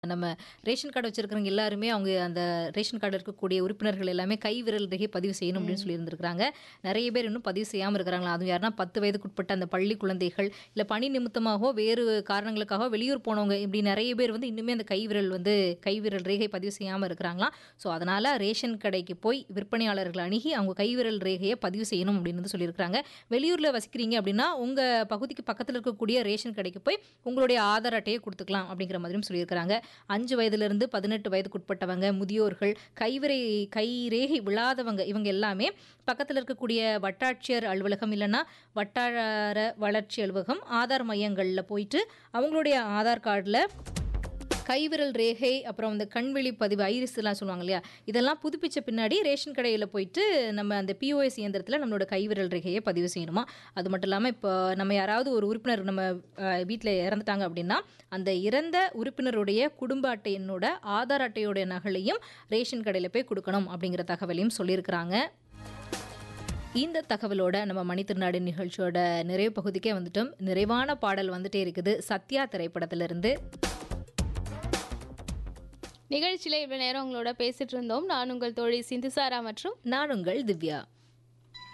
நம்ம ration card வச்சிருக்கிறவங்க எல்லாருமே அவங்க அந்த ரேஷன் கார்டு இருக்கக்கூடிய உறுப்பினர்கள் எல்லாமே கை விரல் ரேகை பதிவு செய்யணும் அப்படின்னு ம். சொல்லியிருந்திருக்காங்க நிறைய பேர் இன்னும் பதிவு செய்யாமல் இருக்கிறாங்களா அதுவும் யாருன்னா பத்து வயதுக்குட்பட்ட அந்த பள்ளி குழந்தைகள் இல்லை பணி நிமித்தமாகவோ வேறு காரணங்களுக்காக வெளியூர் போனவங்க இப்படி நிறைய பேர் வந்து இன்னுமே அந்த கை விரல் வந்து கை விரல் ரேகை பதிவு செய்யாமல் இருக்கிறாங்களாம் ஸோ அதனால் ரேஷன் கடைக்கு போய் விற்பனையாளர்கள் அணுகி அவங்க கை விரல் ரேகையை பதிவு செய்யணும் அப்படின்னு வந்து சொல்லியிருக்காங்க வெளியூரில் வசிக்கிறீங்க அப்படின்னா உங்கள் பகுதிக்கு பக்கத்தில் இருக்கக்கூடிய ரேஷன் கடைக்கு போய் உங்களுடைய ஆதார் அட்டையை கொடுத்துக்கலாம் அப்படிங்கிற மாதிரியும் சொல்லியிருக்கிறாங்க அஞ்சு வயதிலிருந்து பதினெட்டு வயதுக்குட்பட்டவங்க முதியோர்கள் கைவிரை கை ரேகை விழாதவங்க இவங்க எல்லாமே பக்கத்தில் இருக்கக்கூடிய வட்டாட்சியர் அலுவலகம் இல்லைன்னா வட்டார வளர்ச்சி அலுவலகம் ஆதார் மையங்களில் போயிட்டு அவங்களுடைய ஆதார் கார்டில் கைவிரல் ரேகை அப்புறம் இந்த கண்வெளி பதிவு ஐரிஸ் எல்லாம் சொல்லுவாங்க இல்லையா இதெல்லாம் புதுப்பிச்ச பின்னாடி ரேஷன் கடையில் போயிட்டு நம்ம அந்த பிஓஎஸ் இயந்திரத்தில் நம்மளோட கைவிரல் ரேகையை பதிவு செய்யணுமா அது மட்டும் இல்லாமல் இப்போ நம்ம யாராவது ஒரு உறுப்பினர் நம்ம வீட்டில் இறந்துட்டாங்க அப்படின்னா அந்த இறந்த உறுப்பினருடைய குடும்ப அட்டை எண்ணோட ஆதார் அட்டையோட நகலையும் ரேஷன் கடையில் போய் கொடுக்கணும் அப்படிங்கிற தகவலையும் சொல்லியிருக்கிறாங்க இந்த தகவலோட நம்ம மணித்திருநாடு நிகழ்ச்சியோட நிறைவு பகுதிக்கே வந்துட்டோம் நிறைவான பாடல் வந்துட்டே இருக்குது சத்யா திரைப்படத்திலிருந்து நிகழ்ச்சியில் இவ்வளோ நேரம் உங்களோட பேசிட்டு இருந்தோம் நான் உங்கள் தோழி சிந்துசாரா மற்றும் நான் உங்கள் திவ்யா